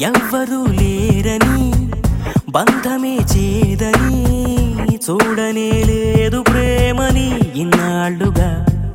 ఎవ్వరూ లేరని బంధమే చేదని చూడనే లేదు ప్రేమని ఇన్నాళ్ళుగా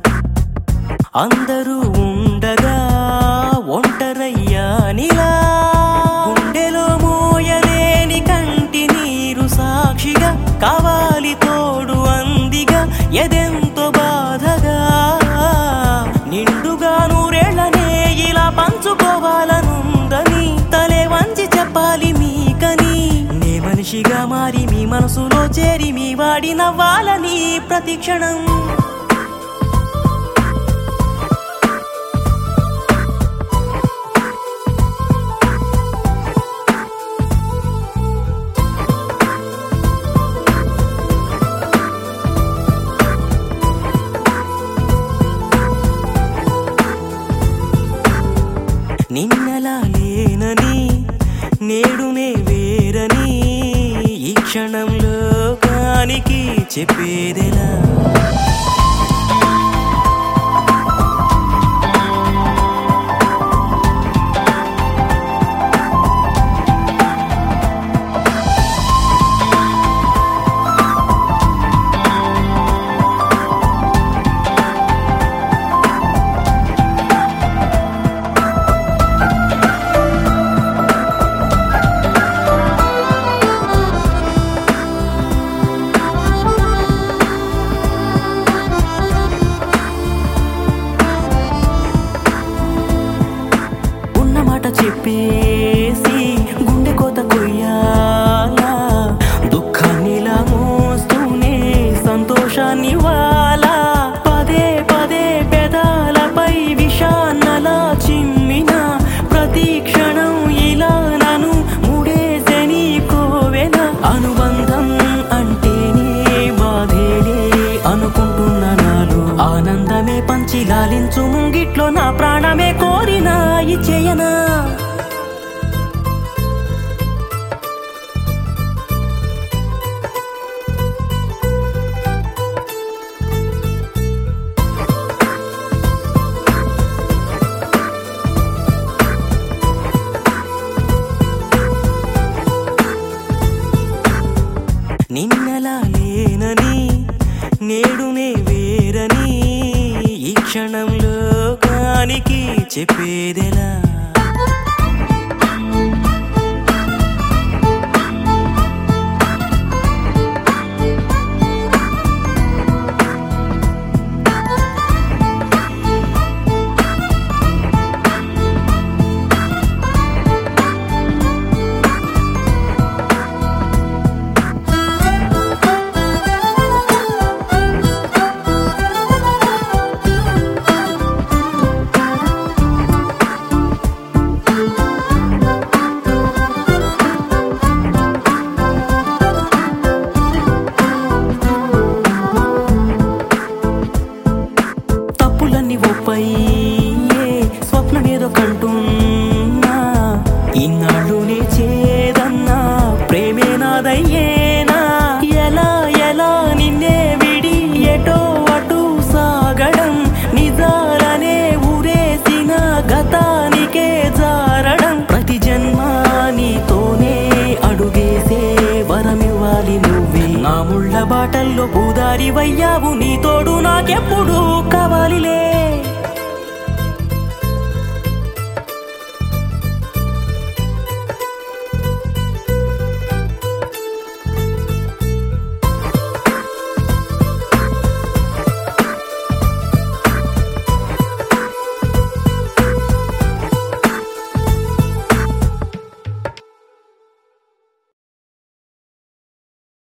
అందరూ ఉండగా ఒంటరయ్యానిలా గుండెలో మోయలేని కంటి నీరు సాక్షిగా కావాలి తోడు అందిగా ఎదెంతో బాధగా నిండుగా నూరేళ్లనే ఇలా పంచుకోవాలనుందని తలే వంచి చెప్పాలి మీకని నే మనిషిగా మారి మీ మనసులో చేరి మీ వాడి నవ్వాలని ప్రతి క్షణం నిన్నలా లేనని నేడునే వేరని ఈ క్షణంలో కానికి చెప్పేదెలా ఉన్న మాట చెప్పేసి గుండె కోత కొయ్యాలా దుఃఖాన్నిలా మోస్తూనే సంతోషాన్ని వాలా పదే పదే పెదాలపై విషాన్నలా చిమ్మిన ప్రతి క్షణం ఇలా నన్ను ముడేసెని కోవెల అనుబంధం అంటేనే బాధేలే అనుకుంటున్న నాలో ఆనందమే పంచి లాలించు ముంగిట్లో నా ప్రాణమే కోరినా ఇచ్చేయనా నిన్నలా లేనని నేడునే వేరని ఈ క్షణంలో కానికి చెప్పేదెలా తప్పులన్నీ ఒప్పై స్వప్నమేదో కంటున్నా ఇన్నాళ్ళునే చేదన్నా ప్రేమే నాదయ్యేనా ఎలా ఎలా నిన్నే విడి ఎటో అటు సాగడం నిజాలనే ఊరేసిన గతానికే జారడం ప్రతి జన్మ నీతోనే అడుగేసే వరమివ్వాలి నువ్వే నా ముళ్ళ బాటల్లో పూదారి వయ్యావు నీ తోడు నాకెప్పుడు కావాలిలే